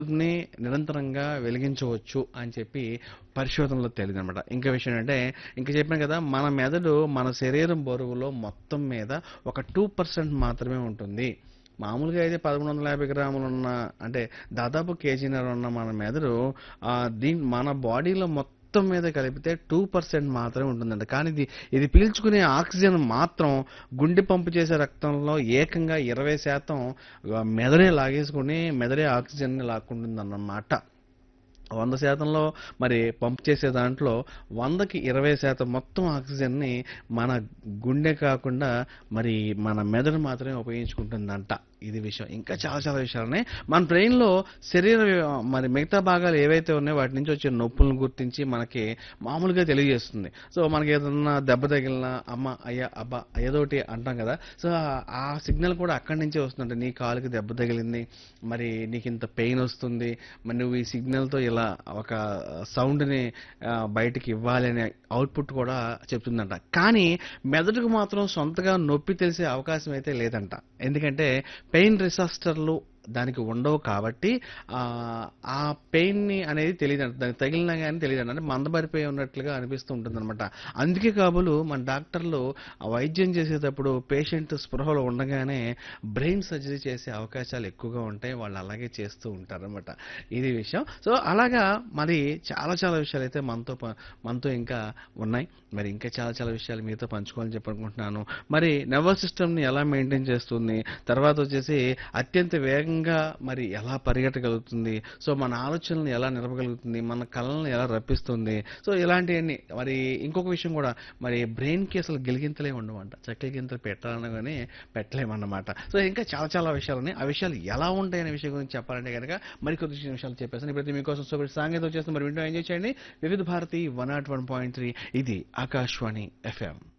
ని నిరంతరంగా వెలిగించవచ్చు అని చెప్పి పరిశోధనలో తేలిందనమాట ఇంకా విషయం అంటే ఇంకా చెప్పాను కదా మన మెదడు మన శరీరం బరువులో మొత్తం మీద ఒక టూ పర్సెంట్ మాత్రమే ఉంటుంది మామూలుగా అయితే పదకొండు వందల యాభై గ్రాములు ఉన్న అంటే దాదాపు కేజీన్నర ఉన్న మన మెదడు ఆ, దీని మన బాడీలో మొత్తం మీద కలిపితే టూ పర్సెంట్ మాత్రమే ఉంటుందంట కానీ ఇది ఇది పీల్చుకునే ఆక్సిజన్ మాత్రం గుండె పంపు చేసే రక్తంలో ఏకంగా ఇరవై శాతం ఆ, మెదడే లాగేసుకుని మెదడే ఆక్సిజన్ని లాక్కుంటుంది అన్నమాట వంద శాతంలో మరి పంప్ చేసే దాంట్లో వందకి ఇరవై శాతం మొత్తం ఆక్సిజన్ని మన గుండె కాకుండా మరి మన మెదడు మాత్రమే ఉపయోగించుకుంటుందంట ఇది విషయం ఇంకా చాలా చాలా విషయాలున్నాయి మన బ్రెయిన్లో శరీర వ్య- మరి మిగతా భాగాలు ఏవైతే ఉన్నాయో వాటి నుంచి వచ్చే నొప్పులను గుర్తించి మనకి మామూలుగా తెలియజేస్తుంది సో మనకి ఏదన్నా దెబ్బ తగిలినా అమ్మ అయ్యా అబ్బా ఏదోటి అంటాం కదా సో ఆ- ఆ సిగ్నల్ కూడా అక్కడి నుంచే వస్తుందంట నీ కాలుకి దెబ్బ తగిలింది మరి నీకు ఇంత పెయిన్ వస్తుంది మరి నువ్వు ఈ సిగ్నల్తో ఇలా ఒక సౌండ్ని బయటికి ఇవ్వాలి అనే అవుట్పుట్ కూడా చెప్తుందంట కానీ మెదడుకు మాత్రం సొంతగా నొప్పి తెలిసే అవకాశం అయితే లేదంట ఎందుకంటే పెయిన్ రిసాస్టర్లు దానికి ఉండవు కాబట్టి ఆ, ఆ పెయిన్ని అనేది తెలియదు దానికి తగిలినా కానీ తెలియదు అంటే మందబరిపోయి ఉన్నట్లుగా అనిపిస్తూ ఉంటుంది అనమాట అందుకే కాబోలు మన డాక్టర్లు ఆ వైద్యం చేసేటప్పుడు పేషెంట్ స్పృహలో ఉండగానే బ్రెయిన్ సర్జరీ చేసే అవకాశాలు ఎక్కువగా ఉంటాయి వాళ్ళు అలాగే చేస్తూ ఉంటారు అనమాట ఇది విషయం సో అలాగా మరి చాలా చాలా విషయాలు అయితే మనతో ప- మనతో ఇంకా ఉన్నాయి మరి ఇంకా చాలా చాలా విషయాలు మీతో పంచుకోవాలని చెప్పనుకుంటున్నాను మరి నర్వస్ సిస్టమ్ని ఎలా మెయింటైన్ చేస్తుంది తర్వాత వచ్చేసి అత్యంత వేగంగా మరి ఎలా పరిగెట్టగలుగుతుంది సో మన ఆలోచనలను ఎలా నిలపగలుగుతుంది మన కళలను ఎలా రప్పిస్తుంది సో ఇలాంటివన్నీ మరి ఇంకొక విషయం కూడా మరి బ్రెయిన్కి అసలు గిలిగింతలే ఉండవంట చక్కల గింతలు పెట్టాలన్నా కానీ పెట్టలేమన్నమాట సో ఇంకా చాలా చాలా విషయాలు ఉన్నాయి ఆ విషయాలు ఎలా ఉంటాయి అనే విషయం గురించి చెప్పాలంటే కనుక మరి కొద్ది నిమిషాలు చెప్పేస్తాను ఇప్పుడైతే మీకోసం సో సాంగేతం వచ్చేసి మరి వింటూ ఎంజాయ్ చేయండి Vividh Bharati one nought one point three ఇది ఆకాశవాణి ఎఫ్ఎం